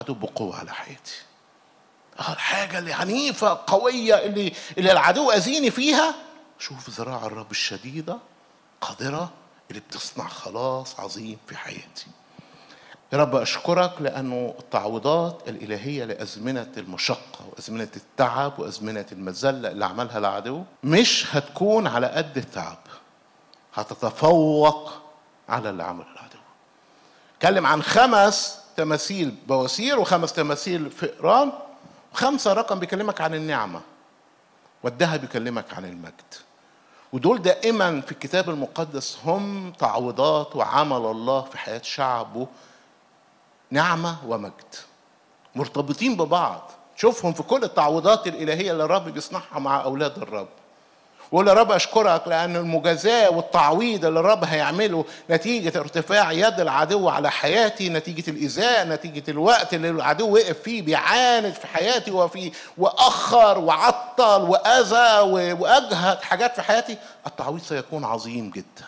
بقوة على حياتي اه الحاجة اللي عنيفة قوية اللي اللي العدو أذيني فيها شوف ذراع الرب الشديدة قادرة اللي بتصنع خلاص عظيم في حياتي يا رب أشكرك لأنه التعويضات الإلهية لأزمنة المشقة وأزمنة التعب وأزمنة المذلة اللي عملها العدو مش هتكون على قد التعب هتتفوق على اللي عمله العدو اتكلم عن خمس تماثيل بواسير وخمس تماثيل فئران وخمسة رقم بيكلمك عن النعمة والذهب بيكلمك عن المجد ودول دائما في الكتاب المقدس هم تعويضات وعمل الله في حياة شعبه نعمة ومجد مرتبطين ببعض شوفهم في كل التعويضات الإلهية اللي الرب بيصنعها مع أولاد الرب وقول يا رب أشكرك لأن المجازاة والتعويض اللي الرب هيعمله نتيجة ارتفاع يد العدو على حياتي نتيجة الإيذاء نتيجة الوقت اللي العدو وقف فيه بيعاند في حياتي وفي وأخر وعطل وأذى وأجهد حاجات في حياتي التعويض سيكون عظيم جدا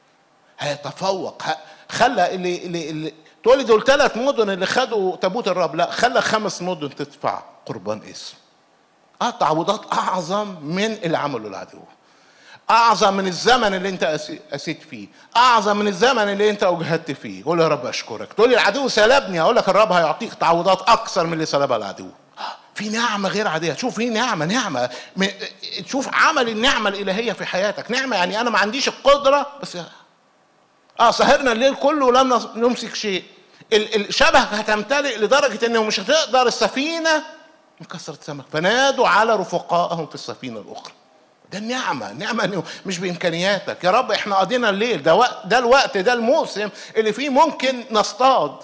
هيتفوق خلى اللي, اللي, اللي تقول لي دول ثلاث مدن اللي خدوا تابوت الرب لا خلى خمس مدن تدفع قربان اسم اه تعويضات اعظم من اللي عمله العدو اعظم من الزمن اللي انت اسيت فيه اعظم من الزمن اللي انت اجهدت فيه قول يا رب اشكرك تقول لي العدو سلبني اقول لك الرب هيعطيك تعويضات اكثر من اللي سلبها العدو في نعمة غير عادية شوف في نعمة نعمة تشوف عمل النعمة الإلهية في حياتك نعمة يعني أنا ما عنديش القدرة بس اه سهرنا الليل كله ولم نمسك شيء الشبكة هتمتلئ لدرجة انه مش هتقدر السفينة من كثرة سمك فنادوا على رفقائهم في السفينة الأخرى ده النعمة نعمة انه مش بإمكانياتك يا رب احنا قضينا الليل ده وقت ده الوقت ده الموسم اللي فيه ممكن نصطاد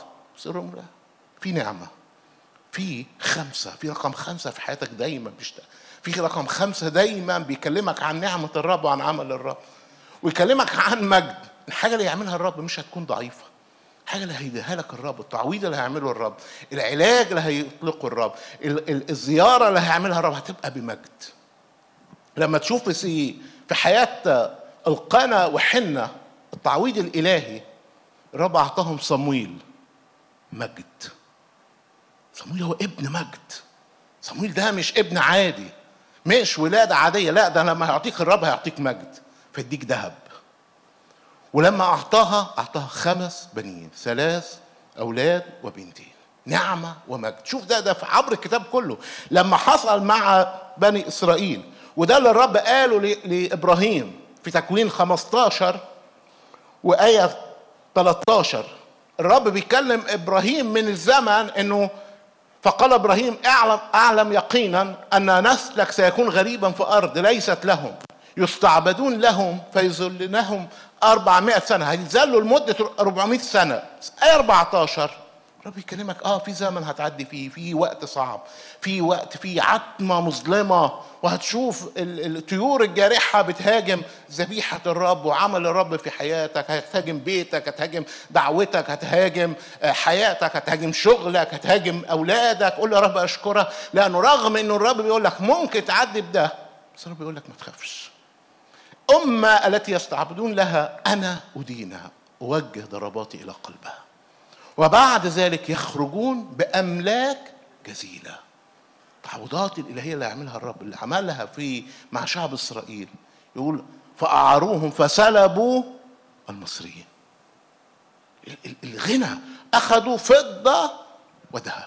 في نعمة في خمسة في رقم خمسة في حياتك دايما بيشتغل في رقم خمسة دايما بيكلمك عن نعمة الرب وعن عمل الرب ويكلمك عن مجد الحاجة اللي يعملها الرب مش هتكون ضعيفة حاجه اللي هيديها لك الرب التعويض اللي هيعمله الرب العلاج اللي هيطلقه الرب الزياره اللي هيعملها الرب هتبقى بمجد لما تشوف في في حياه القنا وحنه التعويض الالهي الرب اعطاهم صمويل مجد صمويل هو ابن مجد صمويل ده مش ابن عادي مش ولاده عاديه لا ده لما هيعطيك الرب هيعطيك مجد فيديك ذهب ولما أعطاها أعطاها خمس بنين ثلاث أولاد وبنتين نعمة ومجد شوف ده ده في عبر الكتاب كله لما حصل مع بني إسرائيل وده اللي الرب قاله لإبراهيم في تكوين 15 وآية 13 الرب بيكلم إبراهيم من الزمن إنه فقال إبراهيم أعلم أعلم يقينا أن نسلك سيكون غريبا في أرض ليست لهم يستعبدون لهم فيذلنهم 400 سنة هيتذلوا لمدة 400 سنة آية 14 رب يكلمك اه في زمن هتعدي فيه في وقت صعب في وقت في عتمة مظلمة وهتشوف الطيور الجارحة بتهاجم ذبيحة الرب وعمل الرب في حياتك هتهاجم بيتك هتهاجم دعوتك هتهاجم حياتك هتهاجم شغلك هتهاجم أولادك قول يا رب أشكرك لأنه رغم إنه الرب بيقول لك ممكن تعدي بده بس الرب بيقول لك ما تخافش أمة التي يستعبدون لها أنا أدينها أوجه ضرباتي إلى قلبها وبعد ذلك يخرجون بأملاك جزيلة التعويضات الإلهية اللي يعملها الرب اللي عملها في مع شعب إسرائيل يقول فأعاروهم فسلبوا المصريين الغنى أخذوا فضة وذهب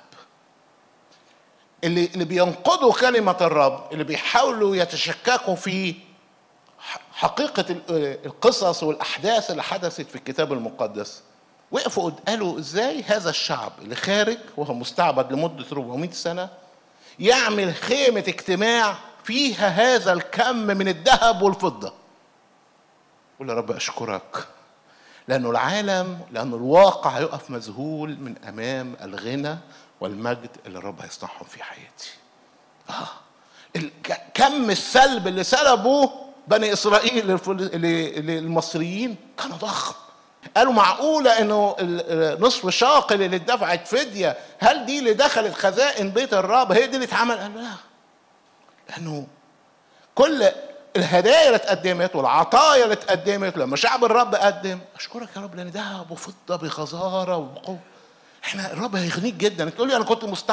اللي اللي بينقضوا كلمة الرب اللي بيحاولوا يتشككوا في حقيقة القصص والأحداث اللي حدثت في الكتاب المقدس وقفوا قالوا ازاي هذا الشعب اللي خارج وهو مستعبد لمدة 400 سنة يعمل خيمة اجتماع فيها هذا الكم من الذهب والفضة قول يا رب أشكرك لأنه العالم لأنه الواقع هيقف مذهول من أمام الغنى والمجد اللي الرب هيصنعهم في حياتي آه كم السلب اللي سلبوه بني اسرائيل للمصريين كان ضخم قالوا معقوله انه نصف شاقل اللي اتدفعت فديه هل دي اللي دخلت خزائن بيت الرب هي دي اللي اتعمل قالوا لا لانه كل الهدايا اللي اتقدمت والعطايا اللي اتقدمت لما شعب الرب قدم اشكرك يا رب لان ذهب وفضه بغزاره وبقوه احنا الرب هيغنيك جدا تقول لي انا كنت مستحيل